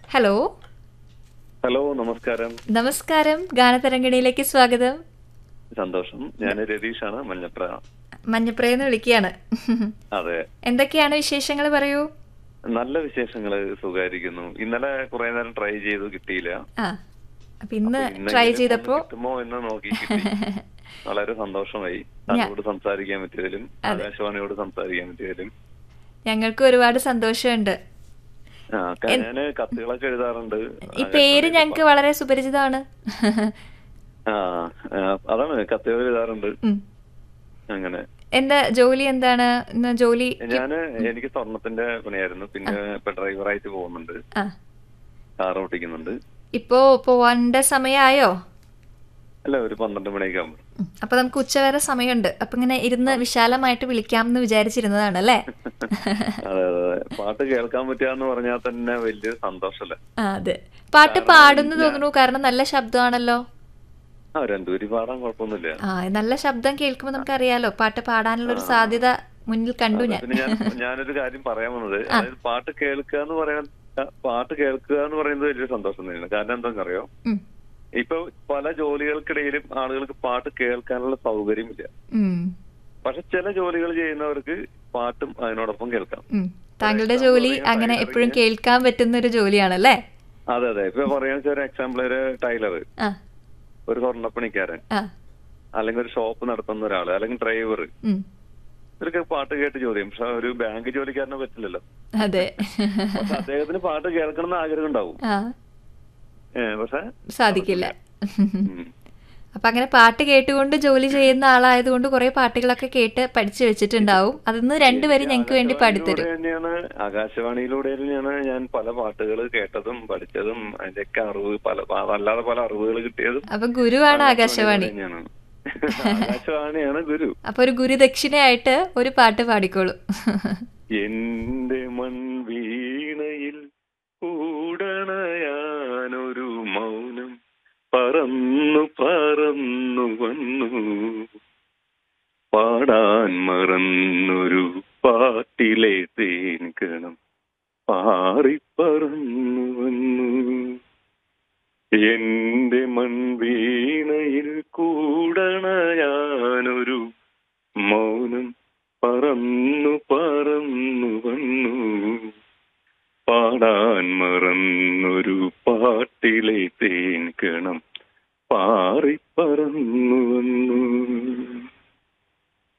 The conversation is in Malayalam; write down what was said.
ഹലോ ഹലോ നമസ്കാരം നമസ്കാരം ഗാനതരംഗിണിയിലേക്ക് സ്വാഗതം സന്തോഷം ഞാൻ രതീഷാണ് മഞ്ഞപ്ര മഞ്ഞപ്രയെന്ന് വിളിക്കുകയാണ് അതെ എന്തൊക്കെയാണ് വിശേഷങ്ങൾ പറയൂ നല്ല വിശേഷങ്ങള് സുഖായിരിക്കുന്നു ഇന്നലെ കുറെ നേരം ട്രൈ ചെയ്തു കിട്ടിയില്ല ആ അപ്പൊ ഇന്ന് ഇന്നെങ്കിലും ട്രൈ ഒന്ന് ചെയ്തപ്പോ കിട്ടുമോ എന്ന് നോക്കി കിട്ടി വളരെ സന്തോഷമായി താങ്കളോട് സംസാരിക്കാൻ പറ്റിയതിലും ആകാശവാണിയോട് സംസാരിക്കാൻ പറ്റിയതിലും ഞങ്ങൾക്ക് ഒരുപാട് സന്തോഷമുണ്ട് ആ, ക- ഞാന് കത്തുകളൊക്കെ എഴുതാറുണ്ട് ഈ പേര് ഞങ്ങൾക്ക് വളരെ സുപരിചിതമാണ് ആ ആ, അതാണ് കത്തുകൾ എഴുതാറുണ്ട് ഉം. അങ്ങനെ എന്താ ജോലി എന്താണ് ഇന്ന് ജോലി ഞാന് എനിക്ക് സ്വർണത്തിന്റെ പണിയായിരുന്നു പിന്നെ ഇപ്പൊ ഡ്രൈവറായിട്ട് പോകുന്നുണ്ട് ആ കാർ ഓട്ടിക്കുന്നുണ്ട് ഇപ്പോ പോവാണ്ട സമയമായോ അല്ല ഒരു പന്ത്രണ്ട് മണിയൊക്കെ ആകുമ്പോൾ ഉം. അപ്പൊ നമുക്ക് ഉച്ചവരെ സമയമുണ്ട് അപ്പൊ ഇങ്ങനെ ഇരുന്ന് വിശാലമായിട്ട് വിളിക്കാം എന്ന് വിചാരിച്ചിരുന്നതാണ് അല്ലേ അതെ അതെ അതെ. പാട്ട് കേൾക്കാൻ പറ്റുക എന്ന് പറഞ്ഞാൽ തന്നെ വലിയ സന്തോഷല്ലേ ആ, അതെ പാട്ട് പാടുന്നു തോന്നുന്നു കാരണം നല്ല ശബ്ദമാണല്ലോ ആ രണ്ടുപേരും പാടാൻ കുഴപ്പമൊന്നുമില്ല ആ നല്ല ശബ്ദം കേൾക്കുമ്പോൾ നമുക്കറിയാലോ പാട്ട് പാടാനുള്ള ഒരു സാധ്യത മുന്നിൽ കണ്ടു ഞാൻ പിന്നെ ഞാൻ ഞാനൊരു കാര്യം പറയാൻ വന്നത് അതായത് പാട്ട് കേൾക്കുക എന്ന് പറയാൻ പാട്ട് കേൾക്കുക എന്ന് പറയുന്നത് വലിയ സന്തോഷം തന്നെയാണ് കാരണം എന്താണെന്നറിയോ ഉം. ഇപ്പൊ പല ജോലികൾക്കിടയിലും ആളുകൾക്ക് പാട്ട് കേൾക്കാനുള്ള സൗകര്യമില്ല ഉം. പക്ഷെ ചില ജോലികൾ ചെയ്യുന്നവർക്ക് പാട്ടും അതിനോടൊപ്പം കേൾക്കാം ഉം. താങ്കളുടെ ജോലി അങ്ങനെ എപ്പോഴും കേൾക്കാൻ പറ്റുന്ന ഒരു ജോലിയാണല്ലേ അതെ അതെ ഇപ്പൊ പറയാന്ന് വെച്ചാൽ ഒരു എക്സാമ്പിൾ ഒരു ടൈലർ ആ ഒരു സ്വർണ്ണപ്പണിക്കാരൻ ആ അല്ലെങ്കിൽ ഒരു ഷോപ്പ് നടത്തുന്ന ഒരാള് അല്ലെങ്കിൽ ഡ്രൈവർ ഉം. ഇവർക്ക് പാട്ട് കേട്ട് ജോലി ചെയ്യും പക്ഷെ ഒരു ബാങ്ക് ജോലിക്കാരനെ പറ്റില്ലല്ലോ അതെ പക്ഷെ അദ്ദേഹത്തിന് പാട്ട് കേൾക്കണം എന്ന് ആഗ്രഹം ഉണ്ടാവും ആ ഏ, പക്ഷെ സാധിക്കില്ല ഉം. അപ്പൊ അങ്ങനെ പാട്ട് കേട്ടുകൊണ്ട് ജോലി ചെയ്യുന്ന ആളായതുകൊണ്ട് കുറെ പാട്ടുകളൊക്കെ കേട്ട് പഠിച്ചു വെച്ചിട്ടുണ്ടാവും അതിന്ന് രണ്ടുപേരും ഞങ്ങൾക്ക് വേണ്ടി പാടിത്തരും ആകാശവാണിയിലൂടെ തന്നെയാണ് ആകാശവാണിയിലൂടെ തന്നെയാണ് ഞാൻ പല പാട്ടുകൾ കേട്ടതും പഠിച്ചതും അതിന്റെയൊക്കെ അറിവ് പല പ- അല്ലാതെ പല അറിവുകൾ കിട്ടിയതും അപ്പൊ ഗുരുവാണ് ആകാശവാണി തന്നെയാണ് ആകാശവാണിയാണ് ഗുരു അപ്പൊ ഒരു ഗുരുദക്ഷിണയായിട്ട് ഒരു പാട്ട് പാടിക്കോളൂ എന്റെ മൺവീണയിൽ കൂടണയാനൊരു മൗനം പറന്നു പറന്നു വന്നു പാടാൻ മറന്നൊരു പാട്ടിലെ തേൻകണം പാറിപ്പറന്നു വന്നു എന്റെ മൺവീണയിൽ കൂടണയാനൊരു മൗനം പറന്നു പറന്നു വന്നു പാടാൻ മറന്നൊരു പാട്ടിലെ തേൻകണം